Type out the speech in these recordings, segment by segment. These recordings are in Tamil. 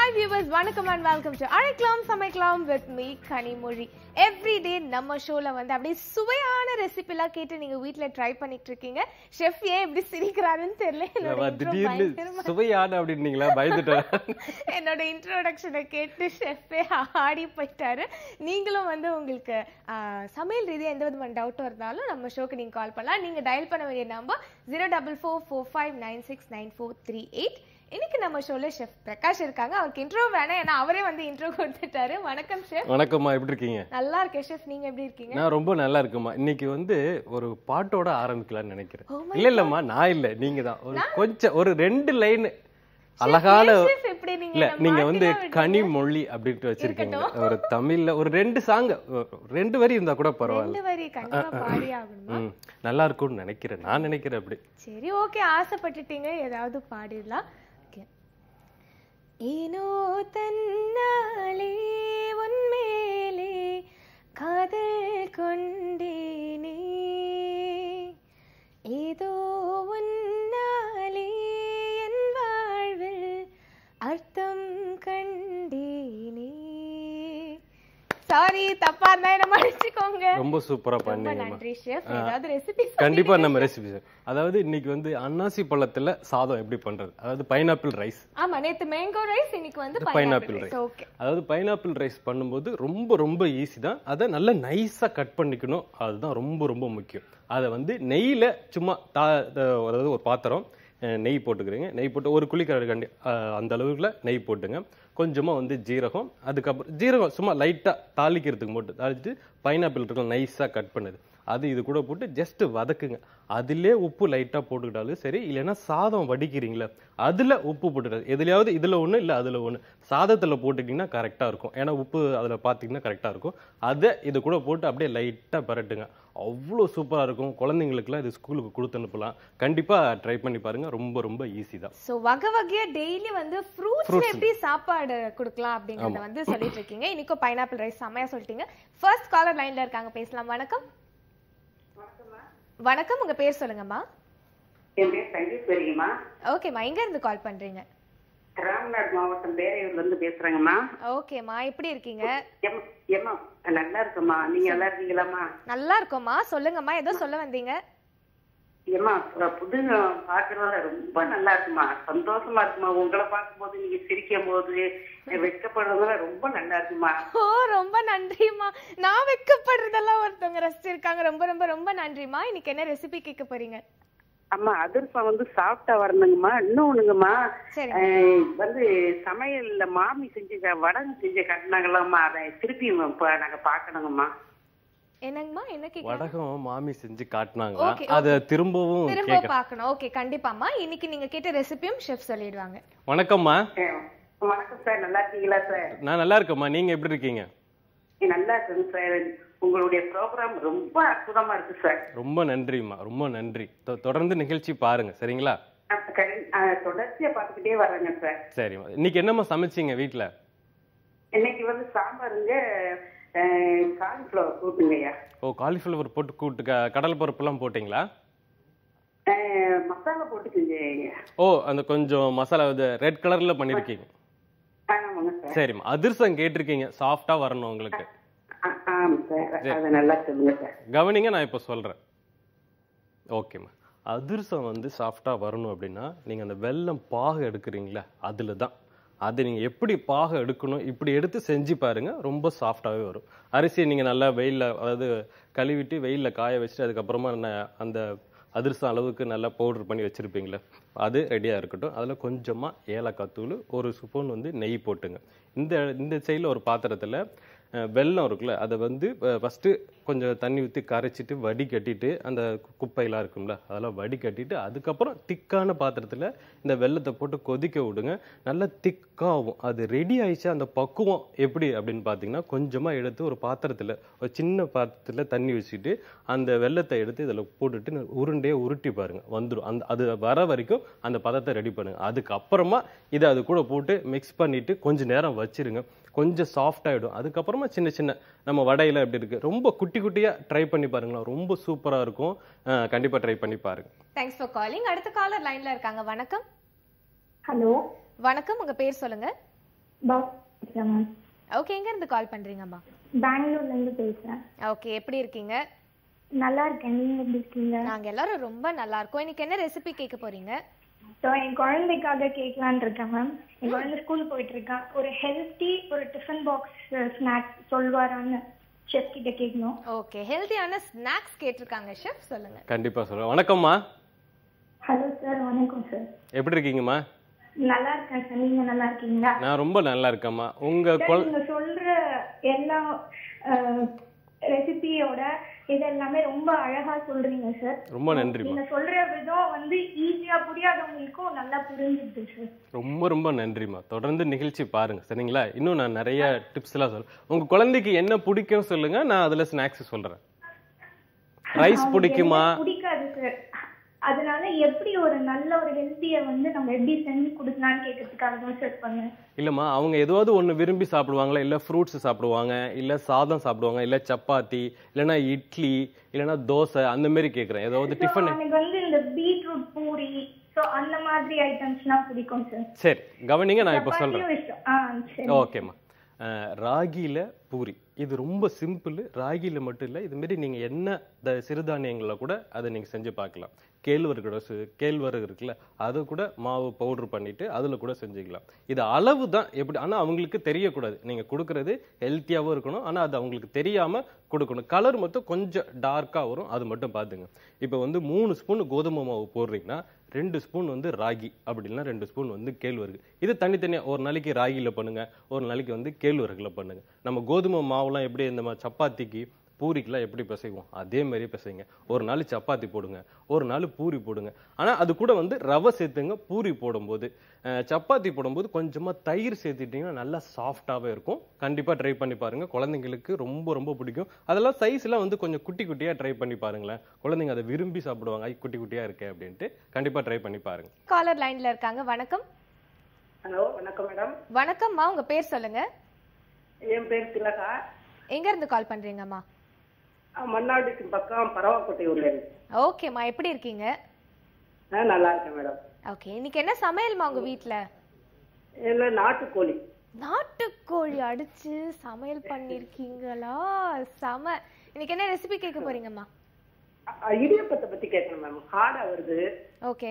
ஹாய் வியூவர்ஸ் வணக்கம் அண்ட் வெல்கம் டு அழைக்கலாம் சமைக்கலாம் with me Kanimozhi every day நம்ம ஷோல வந்து அப்படியே சுவையான ரெசிபிலாம் கேட்டு நீங்க வீட்ல ட்ரை பண்ணிட்டு இருக்கீங்க ஷெஃப் ஏன் இப்படி சிரிக்கிறாருன்னு தெரியல என்னோட அவ intro திடீர்னு பயங்கரமா- சுவையான அப்படின்னீங்களா பயந்துட்டேன் என்னோட இன்ட்ரோடக்ஷனை கேட்டு ஷெஃப்பே ஆடி போயிட்டாரு நீங்களும் வந்து உங்களுக்கு ஆஹ், சமையல் ரீதியாக எந்த விதமான டவுட்டும் இருந்தாலும் நம்ம ஷோக்கு நீங்கள் கால் பண்ணலாம் நீங்கள் டயல் பண்ண வேண்டிய number zero double four four five nine six nine four three eight இன்னைக்கு நம்ம ஷோல ஷெஃப் பிரகாஷ் இருக்காங்க அவருக்கு இன்ட்ரோ வேணாம் ஏன்னா அவரே வந்து இன்ட்ரோ கொடுத்துட்டாரு வணக்கம் ஷெஃப் வணக்கம்மா எப்படி இருக்கீங்க நல்லா இருக்கேன் ஷெஃப் நீங்க எப்படி இருக்கீங்க நான் ரொம்ப நல்லா இருக்குமா இன்னைக்கு வந்து ஒரு பாட்டோட ஆரம்பிக்கலாம்னு நினைக்கிறேன் Oh my இல்ல இல்லம்மா நான் இல்ல நீங்க தான் ஒரு கொஞ்சம் ஒரு ரெண்டு லைன் அழகான ஷெஃப் இப்படி நீங்க இல்ல என்னை நீங்க வந்து மாட்டிலாம் விடுறீங்க. கனிமொழி அப்படின்ட்டு வச்சிருக்கீங்க ஒரு தமிழ்ல ஒரு ரெண்டு சாங் ரெண்டு வரி இருந்தா கூட பரவாயில்ல ரெண்டு வரி கண்டிப்பா பாடி ஆகணுமா ம் நல்லா இருக்கும்னு நினைக்கிறேன் நான் நினைக்கிறேன் அப்படி சரி ஓகே ஆசைப்பட்டுட்டீங்க ஏதாவது பாடிடலாம் Okay. ஏனோ தன்னாலே உன்மேலே காதல் கொண்டேனே ஏதோ உன்னாலே என் வாழ்வில் அர்த்தம் கண்டேனே சாரி தப்பா இருந்தா என்ன மன்னிச்சுக்கோங்க ரொம்ப சூப்பரா ரொம்ப பண்ணீங்கம்மா நன்றி ஷெஃப் ஏதாவது ரெசிபி கண்டிப்பா நம்ம ரெசிபி அதாவது இன்னைக்கு வந்து அன்னாசி பழத்துல சாதம் எப்படி பண்றது அதாவது பைனாப்பிள் ரைஸ் ஆமா நேத்து மேங்கோ ரைஸ் இன்னைக்கு வந்து pineapple pineapple rice. Rice okay அதாவது பைனாப்பிள் ரைஸ் பண்ணும்போது ரொம்ப ரொம்ப ஈஸி தான் அதை நல்லா நைஸாக கட் பண்ணிக்கணும் அதுதான் ரொம்ப ரொம்ப முக்கியம் அதை வந்து நெய்யில் சும்மா தா த- அதாவது ஒரு பாத்திரம் அஹ், நெய் போட்டுக்கிறீங்க நெய் போட்டு ஒரு குழிக்கரண்டி கண்டி அஹ், அந்த அளவுக்குல நெய் போட்டுங்க கொஞ்சமாக வந்து ஜீரகம் அதுக்கப்புறம் ஜீரகம் சும்மா லைட்டாக தாளிக்கிறதுக்கு மட்டும் தாளிச்சிட்டு பைனாப்பிள் இருக்கும் நைஸாக கட் பண்ணுது அது இது கூட போட்டு ஜஸ்ட் வதக்குங்க அதிலே உப்பு லைட்டாக போட்டுக்கிட்டாலும் சரி இல்லைன்னா சாதம் வடிக்கிறீங்களே அதில் உப்பு போட்டுடாது எதுலையாவது இதில் ஒன்று இல்லை அதில் ஒன்று சாதத்தில் போட்டுக்கிட்டிங்கன்னா கரெக்டாக இருக்கும் ஏன்னா உப்பு அதில் பார்த்தீங்கன்னா கரெக்டாக இருக்கும் அதை இது கூட போட்டு அப்படியே லைட்டாக பரட்டுங்க அவ்வளோ சூப்பராக இருக்கும் குழந்தைங்களுக்குலாம் இது ஸ்கூலுக்கு கொடுத்து அனுப்பலாம் கண்டிப்பாக ட்ரை பண்ணி பாருங்கள் ரொம்ப ரொம்ப ஈஸி தான் சோ வகை வகையா டெய்லி வந்து ஃப்ரூட்ஸ்ல எப்படி சாப்பாடு கொடுக்கலாம் அப்படிங்கறத வந்து சொல்லிட்டு இருக்கீங்க இன்னைக்கும் பைனாப்பிள் ரைஸ் செமையா சொல்லிட்டீங்க ஃபர்ஸ்ட் காலர் லைன்ல இருக்காங்க பேசலாம் வணக்கம் வணக்கம் உங்க பேர் சொல்லுங்கம்மா என் பேர் சங்கீஸ்வரிங்கம்மா ஓகேம்மா எங்க இருந்து கால் பண்றீங்க ராம்நாத் மாவட்டம் பேரையூர்ல இருந்து பேசுறேங்கம்மா ஓகேம்மா எப்படி இருக்கீங்க எம் எம்மா நல்லா இருக்கும்மா நீங்க நல்லா இருக்கீங்களாம்மா நல்லா இருக்கோம்மா சொல்லுங்கம்மா ஏதோ சொல்ல வந்தீங்க ஏம்மா பு- புது பாக்குறதுல ரொம்ப நல்லா இருக்குமா சந்தோஷமா இருக்குமா உங்களை பார்க்கும்போது நீங்க சிரிக்கும் போது வெட்கப்படுறதுல ரொம்ப நல்லா இருக்குமா ஓ ரொம்ப நன்றிம்மா நான் வெக்கப்படுறதெல்லாம் ஒருத்தவங்க ரசிச்சிருக்காங்க ரொம்ப ரொம்ப ரொம்ப நன்றிம்மா இன்னைக்கு என்ன ரெசிபி கேட்க போறீங்க அம்மா அதிர்ஷ்டம் வந்து சாப்பிட்டா வரணுங்கம்மா இன்னொன்னுங்கம்மா சரி அஹ், வந்து சமையல்ல மாமி செஞ்சு க- வடகு செஞ்சு கட்டினாங்களாம்மா அதை திருப்பி இப்ப நாங்க பாக்கணுங்கம்மா என்னங்கம்மா என்ன கேட்க வடகம் மாமி செஞ்சு காட்டினாங்களா Okay, அதை திரும்பவும் திரும்ப கேட்க பார்க்கணும் ஓகே கண்டிப்பாம்மா இன்னைக்கு நீங்க கேட்ட ரெசிபியும் ஷெஃப் சொல்லிடுவாங்க வணக்கம்மா அஹ், வணக்கம் சார் நல்லா இருக்கீங்களா சார் நான் நல்லா இருக்கேம்மா நீங்கள் எப்படி இருக்கீங்க நல்லா இருக்குங்க சார் உங்களுடைய ப்ரோக்ராம் ரொம்ப அற்புதமா இருக்கு சார் ரொம்ப நன்றிம்மா ரொம்ப நன்றி தொ- தொடர்ந்து நிகழ்ச்சி பாருங்க சரிங்களா நான் கண்- அஹ், தொடர்ச்சியா பார்த்துக்கிட்டே வர்றேங்க சார் சரிம்மா இன்னைக்கு என்னம்மா சமைச்சீங்க வீட்ல இன்னைக்கு வந்து சாம்பாருங்க காலிஃப்ளவர் கூட்டுங்கய்யா ஓ காலிஃப்ளவர் போட்டு கூட்டு க- கடல் பருப்புலாம் போட்டிங்களா அஹ், மசாலா போட்டு செஞ்சேங்க ஓ அந்த கொஞ்சம் மசாலா இது ரெட் கலர்ல பண்ணிருக்கீங்க ஆமாங்க சார் சரிம்மா அதிர்சம் கேட்டிருக்கீங்க சாஃப்டா வரணும் உங்களுக்கு ஆ- ஆமா சார் அதை நல்லா சொல்லுங்க சார் கவனிங்க நான் இப்போ சொல்றேன் ஓகேம்மா அதிர்சம் வந்து சாஃப்டா வரணும் அப்படின்னா நீங்க அந்த வெல்லம் பாகு எடுக்கிறீங்களா அதுல தான் அதை நீங்க எப்படி பாகு எடுக்கணும் இப்படி எடுத்து செஞ்சு பாருங்க ரொம்ப சாஃப்டாவே வரும் அரிசியை நீங்க நல்லா வெயில்ல அதாவது கழுவிட்டு வெயில்ல காய வச்சுட்டு அதுக்கப்புறமா ந- அந்த அதிர்சம் அளவுக்கு நல்லா பவுடர் பண்ணி வச்சிருப்பீங்களே அது ரெடியாக இருக்கட்டும் அதில் கொஞ்சமாக ஏலக்காய் தூள் ஒரு ஸ்பூன் வந்து நெய் போட்டுங்க இந்த இந்த சைடில் ஒரு பாத்திரத்தில் வெல்லம் இருக்குல்ல அதை வந்து ஃபஸ்ட்டு கொஞ்சம் தண்ணி ஊற்றி கரைச்சிட்டு வடிகட்டிட்டு அந்த கு- குப்பையெல்லாம் இருக்கும்ல அதெல்லாம் வடிகட்டிட்டு அதுக்கப்புறம் திக்கான பாத்திரத்தில் இந்த வெல்லத்தை போட்டு கொதிக்க விடுங்க நல்லா திக்காகும் அது ரெடி ஆயிடுச்சு அந்த பக்குவம் எப்படி அப்படின்னு பார்த்தீங்கன்னா கொஞ்சமாக எடுத்து ஒரு பாத்திரத்தில் ஒரு சின்ன பாத்திரத்தில் தண்ணி வச்சுட்டு அந்த வெல்லத்தை எடுத்து இதில் போட்டுட்டு உருண்டையே உருட்டி பாருங்க வந்துடும் அந்த அது வர வரைக்கும் அந்த பதத்தை ரெடி பண்ணுங்க அதுக்கப்புறமா இதை அது கூட போட்டு மிக்ஸ் பண்ணிட்டு கொஞ்ச நேரம் வச்சிருங்க கொஞ்சம் சாஃப்ட் ஆயிடும் அதுக்கப்புறமா சின்ன சின்ன நம்ம வடையில எப்படி இருக்கு ரொம்ப குட்டி குட்டியா ட்ரை பண்ணி பாருங்களேன் ரொம்ப சூப்பரா இருக்கும் அஹ் கண்டிப்பா ட்ரை பண்ணி பாருங்க தேங்க்ஸ் ஃபார் காலிங் அடுத்த காலர் லைன்ல இருக்காங்க வணக்கம் ஹலோ வணக்கம் உங்க பேர் சொல்லுங்க பாஸ் பேசுகிறேன் மேம் ஓகே எங்க இருந்து கால் பண்றீங்கம்மா பெங்களூர்லேருந்து பேசுகிறேன் ஓகே எப்படி இருக்கீங்க நல்லா இருக்கேன் நீங்கள் எப்படி இருக்கீங்க நாங்க எல்லாரும் ரொம்ப நல்லா இருக்கோம் இன்னைக்கு என்ன ரெசிபி கேட்க போறீங்க ஸோ என் குழந்தைக்காக கேட்கலான்னு இருக்கேன் மேம் என் குழந்தை ஸ்கூல் போயிட்டு இருக்கான் ஒரு ஹெல்த்தி ஒரு டிஃபன் பாக்ஸ் ஸ்நாக்ஸ் சொல்வாரான்னு செஃப் கிட்ட கேட்கணும் ஓகே ஹெல்தியான ஸ்நாக்ஸ் கேட்டிருக்காங்க ஷெஃப் சொல்லுங்க கண்டிப்பா சொல்றேன் வணக்கம்மா ஹலோ சார் வணக்கம் சார் எப்படி இருக்கீங்கம்மா நல்லா இருக்கேன் சார் நீங்க நல்லா இருக்கீங்களா நான் ரொம்ப நல்லா இருக்கேம்மா உங்க சார் குழ நீங்க சொல்ற எல்லா ரெசிபியோட இது எல்லாமே ரொம்ப அழகா சொல்றீங்க சார் ரொம்ப நன்றிம்மா நீங்க சொல்ற விதம் வந்து ஈஸியா புரியாதவங்களுக்கும் நல்லா புரிஞ்சுது சார் ரொம்ப ரொம்ப நன்றிம்மா தொடர்ந்து நிகழ்ச்சி பாருங்க சரிங்களா இன்னும் நான் நிறைய டிப்ஸ் எல்லாம் சொல்றேன் உங்க குழந்தைக்கு என்ன பிடிக்கும் சொல்லுங்க நான் அதுல ஸ்நாக்ஸ் சொல்றேன் ரைஸ் அவங்களுக்கு பிடிக்குமா எதுவுமே பிடிக்காது சார் அதனால எப்படி ஒரு நல்ல ஒரு ஹெல்த்திய வந்து நம்ம எப்படி செஞ்சு கொடுக்கலாம்னு கேட்கறதுக்காக தான் சார் பண்ணேன் இல்லம்மா அவங்க ஏதாவது ஒண்ணு விரும்பி சாப்பிடுவாங்களா இல்ல ஃப்ரூட்ஸ் சாப்பிடுவாங்க இல்ல சாதம் சாப்பிடுவாங்க இல்ல சப்பாத்தி இல்லைன்னா இட்லி இல்லைன்னா தோசை அந்த மாதிரி கேக்குறேன் ஏதாவது So, டிஃபன் எனக்கு வந்து இந்த பீட்ரூட் பூரி சோ அந்த மாதிரி ஐட்டம்ஸ்லாம் பிடிக்கும் சார் சரி கவனிங்க நான் இப்போ சொல்றேன் சப்பாத்தியும் இஷ்டம் ஆ சரி ஓகேம்மா அஹ், ராகியில பூரி இது ரொம்ப சிம்பிள் ராகியில மட்டும் இல்லை இது மாதிரி நீங்க என்ன இந்த சிறுதானியங்களை கூட அதை நீங்க செஞ்சு பார்க்கலாம் கேழ்வரகு சு கேழ்வரகு இருக்குல்ல அதை கூட மாவு பவுடர் பண்ணிட்டு அதுல கூட செஞ்சுக்கலாம் இது அளவு தான் எப்படி ஆனா அவங்களுக்கு தெரியக்கூடாது நீங்க கொடுக்கறது ஹெல்த்தியாவும் இருக்கணும் ஆனா அது அவங்களுக்கு தெரியாம கொடுக்கணும் கலர் மட்டும் கொஞ்சம் டார்க்கா வரும் அது மட்டும் பாத்துங்க இப்போ வந்து மூணு ஸ்பூன் கோதுமை மாவு போடுறீங்கன்னா ரெண்டு ஸ்பூன் வந்து ராகி அப்படி இல்லைன்னா ரெண்டு ஸ்பூன் வந்து கேழ்வரகு இது தனித்தனியா ஒரு நாளைக்கு ராகில பண்ணுங்க ஒரு நாளைக்கு வந்து கேழ்வரகுல பண்ணுங்க நம்ம கோதுமை மாவுலாம் எப்படி இந்த மாதிரி சப்பாத்திக்கு பூரிக்கெல்லாம் எப்படி பிசைவோம் அதே மாதிரி பிசைங்க ஒரு நாள் சப்பாத்தி போடுங்க ஒரு நாள் பூரி போடுங்க ஆனா அது கூட வந்து ரவை சேர்த்துங்க பூரி போடும்போது அஹ், சப்பாத்தி போடும்போது கொஞ்சமா தயிர் சேர்த்துட்டீங்கன்னா நல்லா சாஃப்டாவே இருக்கும் கண்டிப்பா ட்ரை பண்ணி பாருங்க குழந்தைங்களுக்கு ரொம்ப ரொம்ப பிடிக்கும் அதெல்லாம் சைஸ்லாம் வந்து கொஞ்சம் குட்டி குட்டியா ட்ரை பண்ணி பாருங்களேன் குழந்தைங்க அதை விரும்பி சாப்பிடுவாங்க ஐ குட்டி குட்டியா இருக்கே அப்படின்ட்டு கண்டிப்பா ட்ரை பண்ணி பாருங்க காலர் லைன்ல இருக்காங்க வணக்கம் ஹலோ வணக்கம் மேடம் வணக்கம்மா உங்க பேர் சொல்லுங்க என் பேர் திலகா எங்க இருந்து கால் பண்றீங்கம்மா அஹ் மன்னாடிக்கு பக்கம் பரவாக்கோட்டை ஊர்ல இருக்கு ஓகேம்மா எப்படி இருக்கீங்க நான் நல்லா இருக்கேன் மேடம் ஓகே இன்னைக்கு என்ன சமையல்மா உங்க வீட்ல இல்ல நாட்டுக்கோழி நாட்டுக்கோழி அடிச்சு சமையல் பண்ணிருக்கீங்களா செம இன்னைக்கு என்ன ரெசிபி கேட்க போறீங்கம்மா அஹ் இடியப்பத்தை பத்தி கேட்கணும் மேம் ஹார்டா வருது ஓகே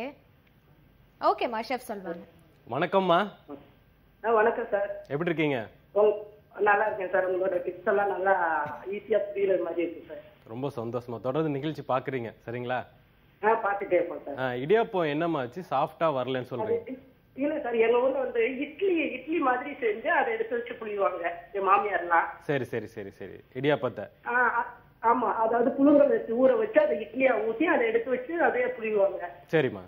ஓகேம்மா ஷெஃப் சொல்வாங்க வணக்கம்மா அஹ் வணக்கம் சார் எப்படி இருக்கீங்க உங்க- நல்லா இருக்கேன் சார் உங்களோட டிப்ஸ் எல்லாம் நல்லா ஈஸியா புரியுற மாதிரி இருக்கு சார் ரொம்ப சந்தோஷமா தொடர்ந்து நிகழ்ச்சி பாக்குறீங்க சரிங்களா ஆ பாத்துட்டே இருப்போம் சார் ஆ, இடியாப்பம் என்னம்மா ஆச்சு சாஃப்டா வரலன்னு சொல்றீங்க இல்ல சார் எங்க ஊர்ல வந்து இட்லி இட்லி மாதிரி செஞ்சு அதை எடுத்து வச்சு புளிவாங்க என் மாமியார்லாம் சரி சரி சரி சரி இடியாப்பத்தை ஆ, ஆ- ஆமா அதாவது புழுங்கல் வச்சு ஊற வச்சு அதை இட்லியா ஊத்தி அதை எடுத்து வச்சு அதே புளிவாங்க சரிம்மா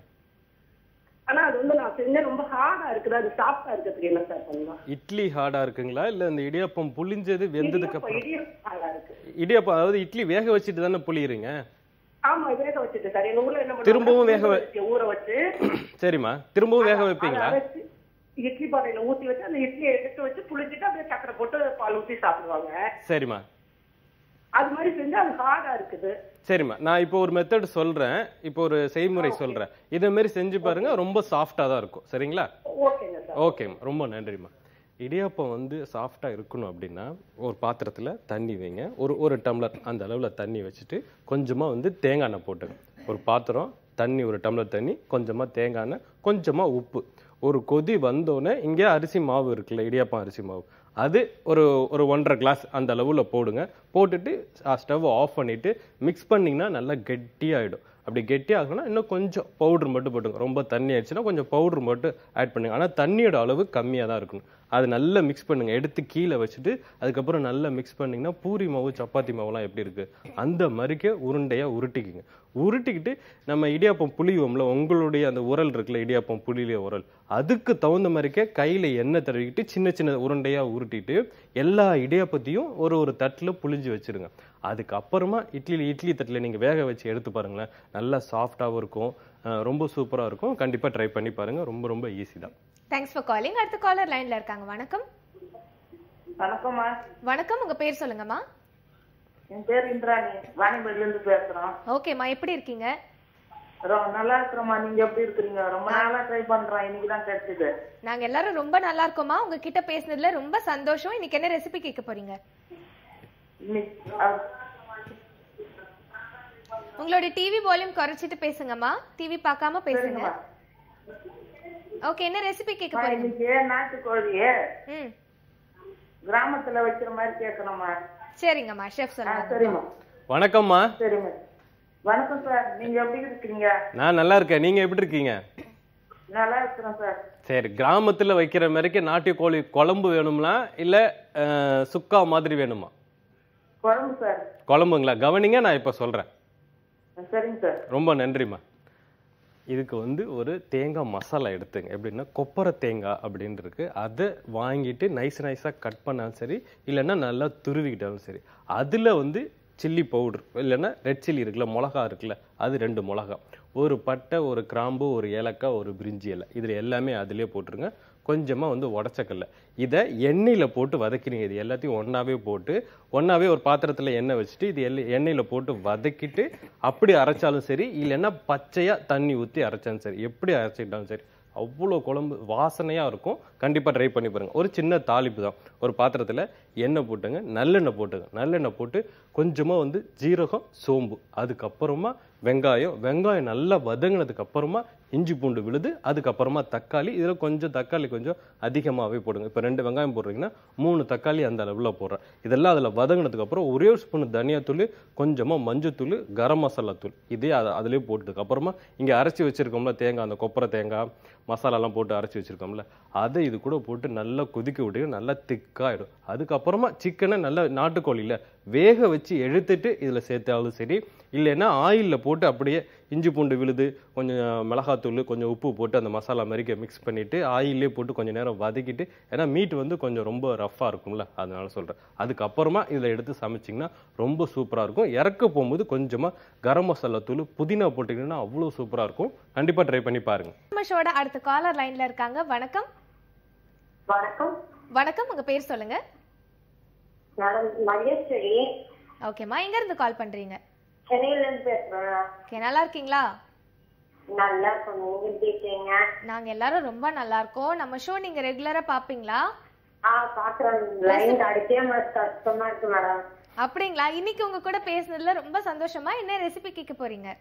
ஆனா அது வந்து நான் செஞ்ச ரொம்ப ஹார்டா இருக்குது அது சாஃப்டா இருக்கிறதுக்கு என்ன சார் பண்ணலாம் இட்லி ஹார்டா இருக்குங்களா இல்ல இந்த இடியாப்பம் புளிஞ்சது வெந்ததுக்கு இடியாப்பம் அப்புறம் இடியாப்பம் ஹார்டா இருக்கு இடியாப்பம் அதாவது இட்லி வேக வச்சுட்டு தானே புளியுறீங்க ஆமா வேக வச்சுட்டு சார் எங்க ஊர்ல என்ன பண்ணுவாங்க, திரும்பவும் வேக வ- வச்சு ஊற வச்சு சரிம்மா திரும்பவும் வேக அதை வைப்பீங்களா அரைச்சு இட்லி பானையில ஊத்தி வச்சு அந்த இட்லியை எடுத்து வச்சு புளிஞ்சிட்டு அப்படியே சக்கரை போட்டு பால் ஊத்தி சாப்பிடுவாங்க சரிம்மா அது மாதிரி செஞ்சு அது ஹார்டா இருக்குது சரிம்மா நான் இப்போ ஒரு மெத்தட் சொல்றேன் இப்போ ஒரு செய்முறை சொல்றேன் இதே மாதிரி செஞ்சு பாருங்க ரொம்ப சாஃப்டா தான் இருக்கும் சரிங்களா ஓகேங்க சார் ஓகேம்மா ரொம்ப நன்றிம்மா இடியாப்பம் வந்து சாஃப்டாக இருக்கணும் அப்படின்னா ஒரு பாத்திரத்தில் தண்ணி வைங்க ஒரு ஒரு டம்ளர் அந்த அளவில் தண்ணி வச்சுட்டு கொஞ்சமாக வந்து தேங்காய் எண்ணெய் போட்டுங்க ஒரு பாத்திரம் தண்ணி ஒரு டம்ளர் தண்ணி கொஞ்சமாக தேங்காய் எண்ணெய் கொஞ்சமாக உப்பு ஒரு கொதி வந்தோடனே இங்கே அரிசி மாவு இருக்குல்ல இடியாப்பம் அரிசி மாவு அது ஒரு ஒரு ஒன்றரை கிளாஸ் அந்த அளவில் போடுங்க போட்டுட்டு ஸ்டவ் ஆஃப் பண்ணிவிட்டு மிக்ஸ் பண்ணிங்கன்னா நல்லா கெட்டியாகிடும் அப்படி கெட்டியாகணும்னா இன்னும் கொஞ்சம் பவுடர் மட்டும் போட்டுங்க ரொம்ப தண்ணி ஆயிடுச்சுன்னா கொஞ்சம் பவுடர் மட்டும் ஆட் பண்ணுங்க ஆனால் தண்ணியோட அளவு கம்மியாக தான் இருக்கணும் அது நல்லா மிக்ஸ் பண்ணுங்க எடுத்து கீழே வச்சுட்டு அதுக்கப்புறம் நல்லா மிக்ஸ் பண்ணீங்கன்னா பூரி மாவு சப்பாத்தி மாவுலாம் எப்படி இருக்கு அந்த மாதிரிக்கே உருண்டையா உருட்டிக்குங்க உருட்டிக்கிட்டு நம்ம இடியாப்பம் புளிவோம்ல உங்களுடைய அந்த உரல் இருக்குல்ல இடியாப்பம் புளியில உரல் அதுக்கு தகுந்த மாதிரிக்கே கையில எண்ணெய் தடவிக்கிட்டு சின்ன சின்ன உருண்டையா உருட்டிட்டு எல்லா இடியாப்பத்தையும் ஒரு ஒரு தட்டுல புளிஞ்சு வச்சிருங்க அதுக்கப்புறமா இட்லி இட்லி தட்டில் நீங்கள் வேக வச்சு எடுத்து பாருங்களேன் நல்லா சாஃப்டாகவும் இருக்கும் அஹ் ரொம்ப சூப்பராக இருக்கும் கண்டிப்பாக ட்ரை பண்ணி பாருங்க ரொம்ப ரொம்ப ஈஸி தான் தேங்க்ஸ் ஃபார் காலிங் அடுத்த காலர் லைன்ல இருக்காங்க வணக்கம் வணக்கம்மா வணக்கம் உங்க பேர் சொல்லுங்கம்மா என் பேர் இந்திராணி வாணிபடியில இருந்து பேசுறோம் ஓகேம்மா எப்படி இருக்கீங்க ரொ- நல்லா இருக்கிறோம்மா நீங்க எப்படி இருக்கிறீங்க ரொம்ப நாளா ட்ரை பண்றோம் இன்னைக்கு தான் கிடைச்சது நாங்க எல்லாரும் ரொம்ப நல்லா இருக்கோமா உங்ககிட்ட பேசுனதுல ரொம்ப சந்தோஷம் இன்னைக்கு என்ன ரெசிபி கேட்க போறீங்க இன்னைக்கு அஹ், உங்களோட டிவி வால்யூம் குறைச்சிட்டு பேசுங்கம்மா டிவி பார்க்காம பேசுங்க சரிங்கம்மா ஓகே என்ன ரெசிபி கேட்க அம்மா, போறீங்க இன்னைக்கு நாட்டுக்கோழி ம் கிராமத்துல வைக்கிற மாதிரி கேட்கணும்மா சரிங்கம்மா ஷெஃப் ஆ சொல்லுங்க சரிம்மா வணக்கம்மா சரிம்மா வணக்கம் சார் நீங்க எப்படி இருக்கீங்க நான் நல்லா இருக்கேன் நீங்க எப்படி இருக்கீங்க நல்லா இருக்கிறோம் சார் சரி கிராமத்துல வைக்கிற மாதிரிக்கு நாட்டுக்கோழி குழம்பு வேணுங்களா இல்ல அஹ், சுக்கா மாதிரி வேணுமா குழம்பு சார் குழம்புங்களா கவனிங்க நான் இப்ப சொல்றேன் சரிங்க சார் ரொம்ப நன்றிம்மா இதுக்கு வந்து ஒரு தேங்காய் மசாலா எடுத்துங்க எப்படின்னா கொப்பரை தேங்காய் அப்படின்னு இருக்கு அதை வாங்கிட்டு நைஸ் நைஸாக கட் பண்ணாலும் சரி இல்லைன்னா நல்லா துருவிக்கிட்டாலும் சரி அதில் வந்து சில்லி பவுடர் இல்லைன்னா ரெட் சில்லி இருக்குல்ல மிளகா இருக்குல்ல அது ரெண்டு மிளகா ஒரு பட்டை ஒரு கிராம்பு ஒரு ஏலக்காய் ஒரு பிரிஞ்சி இலை இதில் எல்லாமே அதிலே போட்டுருங்க கொஞ்சமாக வந்து உடச்சக்கல்ல இதை எண்ணெயில் போட்டு வதக்கினீங்க இது எல்லாத்தையும் ஒன்றாவே போட்டு ஒன்றாவே ஒரு பாத்திரத்தில் எண்ணெய் வச்சுட்டு இது எல்ல எண்ணெயில் போட்டு வதக்கிட்டு அப்படி அரைச்சாலும் சரி இல்லைன்னா பச்சையாக தண்ணி ஊற்றி அரைச்சாலும் சரி எப்படி அரைச்சிக்கிட்டாலும் சரி அவ்வளோ குழம்பு வாசனையாக இருக்கும் கண்டிப்பாக ட்ரை பண்ணி பாருங்க ஒரு சின்ன தாளிப்பு தான் ஒரு பாத்திரத்தில் எண்ணெய் போட்டுங்க நல்லெண்ணெய் போட்டுங்க நல்லெண்ணெய் போட்டு கொஞ்சமாக வந்து ஜீரகம் சோம்பு அதுக்கப்புறமா வெங்காயம் வெங்காயம் நல்லா வதங்கினதுக்கு அப்புறமா இஞ்சி பூண்டு விழுது அதுக்கப்புறமா தக்காளி இதில் கொஞ்சம் தக்காளி கொஞ்சம் அதிகமாகவே போடுங்க இப்போ ரெண்டு வெங்காயம் போடுறீங்கன்னா மூணு தக்காளி அந்த அளவில் போடுறேன் இதெல்லாம் அதில் வதங்கினதுக்கு அப்புறம் ஒரே ஒரு ஸ்பூன் தனியாத்தூள் கொஞ்சமாக மஞ்சத்தூள் கரம் மசாலா தூள் இதே அதை அதிலே போட்டதுக்கு அப்புறமா இங்கே அரைச்சி வச்சிருக்கோம்ல தேங்காய் அந்த கொப்பரை தேங்காய் மசாலாலாம் போட்டு அரைச்சி வச்சிருக்கோம்ல அதை இது கூட போட்டு நல்லா கொதிக்க விட்டு நல்லா திக்காயிடும் அதுக்கப்புறமா சிக்கனை நல்லா நாட்டுக்கோழியில் வேக வச்சு எடுத்துட்டு இதில் சேர்த்தாலும் சரி இல்லைன்னா ஆயிலில் போட்டு அப்படியே இஞ்சி பூண்டு விழுது கொஞ்சம் மிளகாத்தூள் கொஞ்சம் உப்பு போட்டு அந்த மசாலா மாதிரி மிக்ஸ் பண்ணிட்டு ஆயிலே போட்டு கொஞ்சம் நேரம் வதக்கிட்டு ஏன்னா மீட் வந்து கொஞ்சம் ரொம்ப ரஃப்பாக இருக்கும்ல அதனால சொல்கிறேன் அதுக்கப்புறமா இதில் எடுத்து சமைச்சிங்கன்னா ரொம்ப சூப்பராக இருக்கும் இறக்க போகும்போது கொஞ்சமாக கரம் மசாலா தூள் புதினா போட்டிங்கன்னா அவ்வளோ சூப்பராக இருக்கும் கண்டிப்பாக ட்ரை பண்ணி பாருங்க நம்ம ஷோட அடுத்த காலர் லைன்ல இருக்காங்க வணக்கம் வணக்கம் வணக்கம் உங்க பேர் சொல்லுங்க மேடம் மகேஸ்வரி ஓகேம்மா எங்க இருந்து கால் பண்றீங்க சென்னையில இருந்து பேசுறேன் ஓகே நல்லா இருக்கீங்களா நல்லா இருக்கும் நீங்க எப்படி இருக்கீங்க நாங்க எல்லாரும் ரொம்ப நல்லா இருக்கோம் நம்ம ஷோ நீங்க ரெகுலரா பாப்பீங்களா ஆ பாக்குறேன் லைன் அடிக்கவே மாதிரி கஷ்டமா இருக்கு மேடம் அப்படிங்களா இன்னைக்கு உங்க கூட பேசுனதுல ரொம்ப சந்தோஷமா என்ன ரெசிபி கேட்க போறீங்க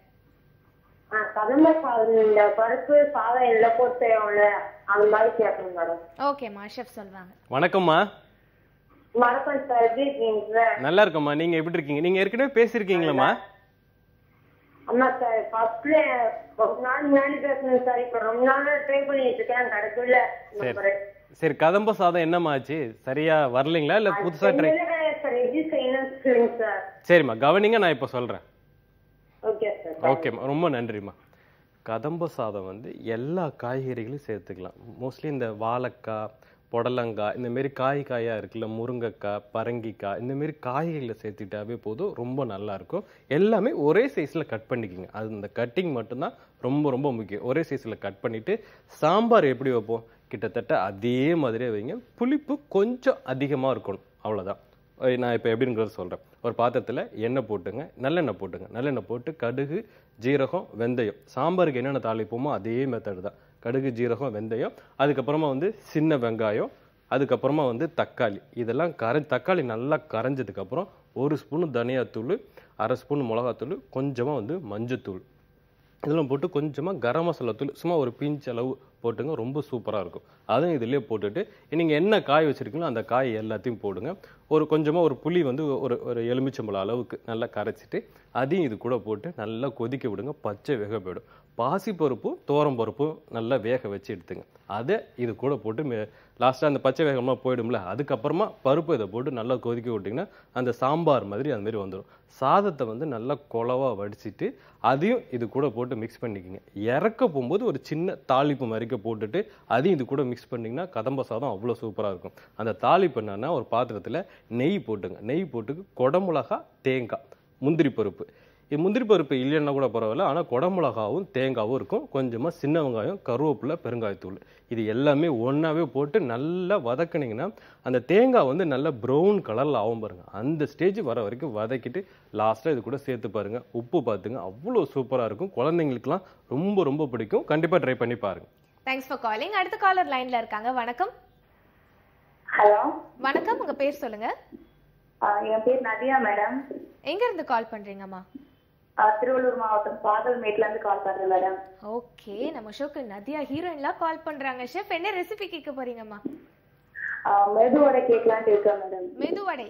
ஆ கதம்ப சாதம் இந்த பருப்பு சாதம் எல்லாம் போட்டு செய்வோம்ல அந்த மாதிரி கேட்கணும் மேடம் ஓகேம்மா ஷெஃப் சொல்றாங்க வணக்கம்மா வணக்கம் சார் எப்படி இருக்கீங்க சார் நல்லா இருக்கம்மா நீங்கள் எப்படி இருக்கீங்க நீங்கள் ஏற்கனவே பேசியிருக்கீங்களாம்மா அம்மா சார் ஃபர்ஸ்ட்ல ரொம்ப நாள் முன்னாடி பேசணும் சார் இப்ப ரொம்ப நாள் ட்ரை பண்ணிட்டு இருக்கேன் கிடைக்கல சரி சரி கதம்ப சாதம் என்னம்மா ஆச்சு சரியா வரலைங்களா இல்லை புதுசாக ட்ரை சார் எப்படி செய்யணும் சொல்லுங்க சார் சரிம்மா கவனிங்க நான் இப்போ சொல்கிறேன் ஓகே சார் ஓகேம்மா ரொம்ப நன்றிம்மா கதம்ப சாதம் வந்து எல்லா காய்கறிகளும் சேர்த்துக்கலாம் மோஸ்ட்லி இந்த வாழைக்காய் புடலங்காய் இந்த மாரி காய் காயாக இருக்குல்ல முருங்கைக்காய் பரங்கிக்காய் இந்த மாரி காய்கறிகளை சேர்த்துக்கிட்டாவே போதும் ரொம்ப நல்லா இருக்கும் எல்லாமே ஒரே சைஸில் கட் பண்ணிக்கோங்க அது இந்த கட்டிங் மட்டும்தான் ரொம்ப ரொம்ப முக்கியம் ஒரே சைஸில் கட் பண்ணிவிட்டு சாம்பார் எப்படி வைப்போம் கிட்டத்தட்ட அதே மாதிரியே வைங்க புளிப்பு கொஞ்சம் அதிகமாக இருக்கணும் அவ்வளோதான் அஹ் நான் இப்போ எப்படிங்கிறத சொல்கிறேன் ஒரு பாத்திரத்தில் எண்ணெய் போட்டுங்க நல்லெண்ணெய் போட்டுங்க நல்லெண்ணெய் போட்டு கடுகு ஜீரகம் வெந்தயம் சாம்பாருக்கு என்னென்ன தாளிப்போமோ அதே மெத்தட் தான் கடுகு ஜீரகம் வெந்தயம் அதுக்கப்புறமா வந்து சின்ன வெங்காயம் அதுக்கப்புறமா வந்து தக்காளி இதெல்லாம் கரை தக்காளி நல்லா கரைஞ்சதுக்கப்புறம் ஒரு ஸ்பூன் தனியாத்தூள் அரை ஸ்பூன் மிளகாத்தூள் கொஞ்சமாக வந்து மஞ்சத்தூள் இதெல்லாம் போட்டு கொஞ்சமாக கரம் மசாலா தூள் சும்மா ஒரு பிஞ்ச் அளவு போட்டுங்க ரொம்ப சூப்பராக இருக்கும் அதையும் இதிலே போட்டுட்டு நீங்கள் என்ன காய் வச்சுருக்கீங்களோ அந்த காய் எல்லாத்தையும் போடுங்க ஒரு கொஞ்சமாக ஒரு புளி வந்து ஒரு ஒரு எலுமிச்சம்பழம் அளவுக்கு நல்லா கரைச்சிட்டு அதையும் இது கூட போட்டு நல்லா கொதிக்க விடுங்க பச்சை வேக போயிடும் பாசிப்பருப்பும் தோரம் பருப்பும் நல்லா வேக வச்சு எடுத்துங்க அதை இது கூட போட்டு லாஸ்ட்டாக அந்த பச்சை வேகமாக போயிடும்ல அதுக்கப்புறமா பருப்பு இதை போட்டு நல்லா கொதிக்க விட்டிங்கன்னா அந்த சாம்பார் மாதிரி அந்த மாதிரி வந்துடும் சாதத்தை வந்து நல்லா குழவா வடிச்சிட்டு அதையும் இது கூட போட்டு மிக்ஸ் பண்ணிக்கோங்க இறக்க போகும்போது ஒரு சின்ன தாளிப்பு மறிக்க போட்டுட்டு அதையும் இது கூட மிக்ஸ் பண்ணிங்கன்னா கதம்ப சாதம் அவ்வளோ சூப்பராக இருக்கும் அந்த தாளிப்பு என்னன்னா ஒரு பாத்திரத்தில் நெய் போட்டுங்க நெய் போட்டு குடமிளகா தேங்காய் முந்திரி பருப்பு இது முந்திரி பருப்பு இல்லைன்னா கூட பரவாயில்ல ஆனால் குடமிளகாவும் தேங்காவும் இருக்கும் கொஞ்சமாக சின்ன வெங்காயம் கருவேப்பிலை பெருங்காயத்தூள் இது எல்லாமே ஒன்றாவே போட்டு நல்லா வதக்குனீங்கன்னா அந்த தேங்காய் வந்து நல்ல ப்ரௌன் கலரில் ஆகும் பாருங்க அந்த ஸ்டேஜ் வர வரைக்கும் வதக்கிட்டு லாஸ்ட்டாக இது கூட சேர்த்து பாருங்க உப்பு பார்த்துங்க அவ்வளோ சூப்பராக இருக்கும் குழந்தைங்களுக்குலாம் ரொம்ப ரொம்ப பிடிக்கும் கண்டிப்பாக ட்ரை பண்ணி பாருங்க தேங்க்ஸ் ஃபார் காலிங் அடுத்த காலர் லைன்ல இருக்காங்க வணக்கம் ஹலோ வணக்கம் உங்க பேர் சொல்லுங்க என் பேர் நதியா மேடம் எங்க இருந்து கால் பண்றீங்கம்மா திருவள்ளூர் மாவட்டம் பாகல்மேட்ல இருந்து கால் பண்றேன் மேடம் ஓகே நம்ம ஷோக்கு நதியா ஹீரோயின்லாம் கால் பண்றாங்க ஷெஃப் என்ன ரெசிபி கேட்க போறீங்கம்மா மெது வடை கேட்கலான்ட்டு இருக்கேன் மேடம் மெதுவடை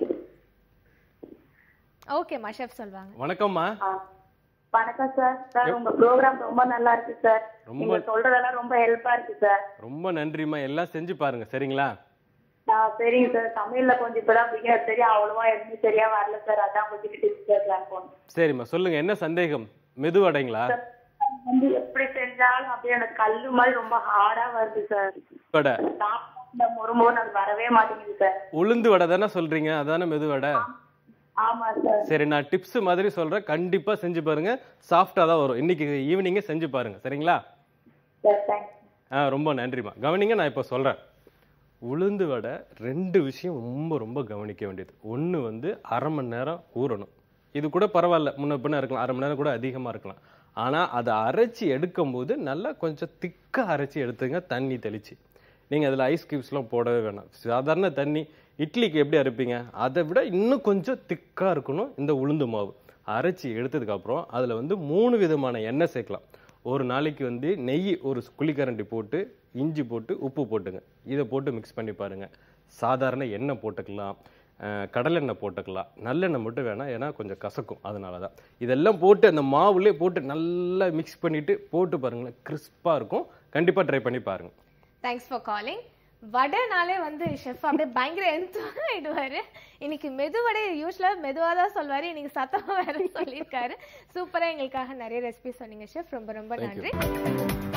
ஓகேம்மா ஷெஃப் சொல்வாங்க வணக்கம்மா வணக்கம் சார் சார் உங்க ப்ரோக்ராம் ரொம்ப நல்லா இருக்கு சார் ரொம்ப- நீங்க சொல்றதெல்லாம் ரொம்ப ஹெல்ப்பா இருக்கு சார் ரொம்ப நன்றிம்மா எல்லாம் செஞ்சு பாருங்க சரிங்களா ஆஹ் சரிங்க சார் தமிழ்ல கொஞ்சம் இப்பதான் பிகினர் சரியா அவ்வளவா எதுவும் சரியா வரல சார் அதான் உங்ககிட்ட டிப்ஸ் கேட்கலாம் போனோம் சரிம்மா சொல்லுங்க என்ன சந்தேகம் மெதுவடைங்களா வந்து எப்படி செஞ்சாலும் அப்படியே எனக்கு கல்லு மாதிரி ரொம்ப ஹார்டா வருது சார் வடை சாப்பிட்ட முறுமுறுன்னு அது வரவே மாட்டேங்குது சார் உளுந்து வடை தானே சொல்றீங்க அதானே மெதுவடை ஆமா சார் சரி நான் டிப்ஸ் மாதிரி சொல்றேன் கண்டிப்பா செஞ்சு பாருங்க சாஃப்டா தான் வரும் இன்னைக்கு ஈவினிங்கே செஞ்சு பாருங்க சரிங்களா சார் தேங்க்ஸ் ஆ ரொம்ப நன்றிம்மா கவனிங்க நான் இப்போ சொல்றேன் உளுந்து வடை ரெண்டு விஷயம் ரொம்ப ரொம்ப கவனிக்க வேண்டியது ஒன்று வந்து அரை மணி நேரம் ஊறணும் இது கூட பரவாயில்ல முன்ன பின்ன இருக்கலாம் அரை மணி நேரம் கூட அதிகமாக இருக்கலாம் ஆனால் அதை அரைச்சி எடுக்கும்போது நல்லா கொஞ்சம் திக்காக அரைச்சி எடுத்துங்க தண்ணி தெளிச்சு நீங்கள் அதில் ஐஸ் கியூப்ஸ்லாம் போடவே வேணாம் சாதாரண தண்ணி இட்லிக்கு எப்படி அரைப்பீங்க அதை விட இன்னும் கொஞ்சம் திக்காக இருக்கணும் இந்த உளுந்து மாவு அரைச்சி எடுத்ததுக்கப்புறம் அதில் வந்து மூணு விதமான எண்ணெய் சேர்க்கலாம் ஒரு நாளைக்கு வந்து நெய் ஒரு குழிக்கரண்டி போட்டு இஞ்சி போட்டு உப்பு போட்டுங்க இதை போட்டு மிக்ஸ் பண்ணி பாருங்க சாதாரண எண்ணெய் போட்டுக்கலாம் அஹ், கடலெண்ணெய் போட்டுக்கலாம் நல்லெண்ணெய் மட்டும் வேணாம் ஏன்னா கொஞ்சம் கசக்கும் அதனால தான் இதெல்லாம் போட்டு அந்த மாவுலேயே போட்டு நல்லா மிக்ஸ் பண்ணிட்டு போட்டு பாருங்களேன் கிறிஸ்பாக இருக்கும் கண்டிப்பாக ட்ரை பண்ணி பாருங்க தேங்க்ஸ் ஃபார் காலிங் வடைனாலே வந்து ஷெஃப் அப்படியே பயங்கர எந்த ஆயிடுவாரு இன்னைக்கு மெதுவடை யூஸ்வலா மெதுவா தான் சொல்வாரு இன்னைக்கு சத்தமா வேற சொல்லியிருக்காரு சூப்பரா எங்களுக்காக நிறைய ரெசிபி சொன்னீங்க ஷெஃப் ரொம்ப ரொம்ப Thank you. நன்றி